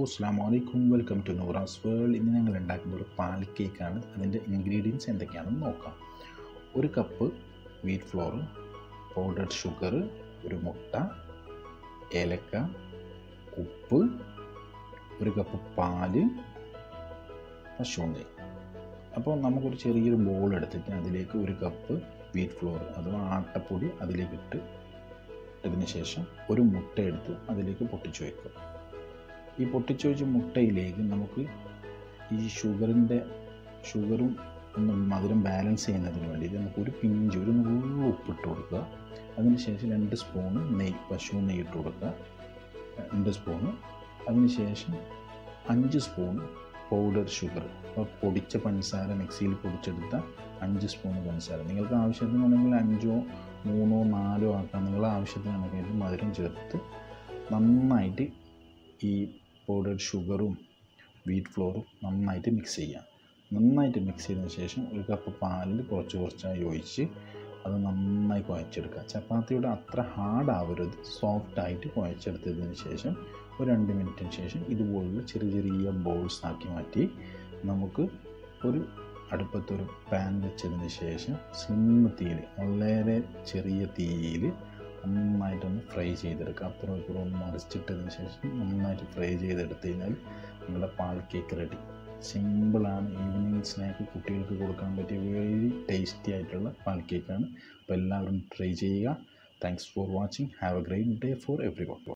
അസ്സാം വലൈക്കും welcome to Noora's world ഇന്ന് ഞങ്ങൾ ഉണ്ടാക്കുന്നത് ഒരു പാൽ കേക്കാണ് അതിൻ്റെ ഇൻഗ്രീഡിയൻസ് എന്തൊക്കെയാണെന്ന് നോക്കാം ഒരു cup wheat flour powdered sugar ഒരു മുട്ട ഏലക്ക ഉപ്പ് ഒരു കപ്പ് പാല് പശുവിൻ്റെ അപ്പോൾ നമുക്കൊരു ചെറിയൊരു ബോൾ എടുത്തിട്ട് അതിലേക്ക് ഒരു കപ്പ് വീറ്റ് ഫ്ലോർ അഥവാ ആട്ടപ്പൊടി അതിലേക്ക് ഇട്ട് ഇട്ടതിന് ശേഷം ഒരു മുട്ട എടുത്ത് അതിലേക്ക് പൊട്ടിച്ചു വയ്ക്കും ഈ പൊട്ടിച്ചു വെച്ച മുട്ടയിലേക്ക് നമുക്ക് ഈ ഷുഗറിൻ്റെ ഷുഗറും ഒന്ന് മധുരം ബാലൻസ് ചെയ്യുന്നതിന് വേണ്ടിയിട്ട് നമുക്ക് ഒരു പിഞ്ച് ഒരു നുള്ളു ഉപ്പിട്ട് കൊടുക്കുക അതിനുശേഷം രണ്ട് സ്പൂണ് നെയ്യ് പശു നെയ്യ് ഇട്ട് കൊടുക്കുക രണ്ട് സ്പൂണ് അതിനുശേഷം അഞ്ച് സ്പൂൺ പൗഡർ ഷുഗർ അപ്പോൾ പൊടിച്ച പഞ്ചസാര മിക്സിയിൽ പൊടിച്ചെടുത്ത അഞ്ച് സ്പൂൺ പഞ്ചസാര നിങ്ങൾക്ക് ആവശ്യത്തിനുണ്ടെങ്കിൽ അഞ്ചോ മൂന്നോ നാലോ ആക്കാം നിങ്ങളുടെ ആവശ്യത്തിനാണെങ്കിൽ മധുരം ചേർത്ത് നന്നായിട്ട് ഈ പൗഡർ ഷുഗറും വീറ്റ് ഫ്ലോറും നന്നായിട്ട് മിക്സ് ചെയ്യാം നന്നായിട്ട് മിക്സ് ചെയ്തതിന് ശേഷം ഒരു കപ്പ് പാലിൽ കുറച്ച് കുറച്ചായി ഒഴിച്ച് അത് നന്നായി കുഴച്ചെടുക്കുക ചപ്പാത്തിയുടെ അത്ര ഹാർഡ് ആവരുത് സോഫ്റ്റ് ആയിട്ട് കുഴച്ചെടുത്തതിന് ശേഷം ഒരു രണ്ട് മിനിറ്റിന് ശേഷം ഇതുപോലുള്ള ചെറിയ ചെറിയ ബോൾസ് ആക്കി മാറ്റി നമുക്ക് ഒരു അടുപ്പത്തൊരു പാൻ വെച്ചതിന് ശേഷം സ്ലിം തീയിൽ വളരെ ചെറിയ തീയിൽ നന്നായിട്ടൊന്ന് ഫ്രൈ ചെയ്തെടുക്കുക അപ്പുറം ഇപ്പുറം ഒന്ന് മറിച്ചിട്ടതിന് ശേഷം നന്നായിട്ട് ഫ്രൈ ചെയ്തെടുത്ത് കഴിഞ്ഞാൽ നമ്മുടെ പാൽ കേക്ക് റെഡി സിമ്പിളാണ് ഈവനിങ് സ്നാക്ക് കുട്ടികൾക്ക് കൊടുക്കാൻ പറ്റിയ വെരി ടേസ്റ്റി ആയിട്ടുള്ള പാൽ കേക്കാണ് അപ്പോൾ എല്ലാവരും ട്രൈ ചെയ്യുക thanks for watching have a great day for every one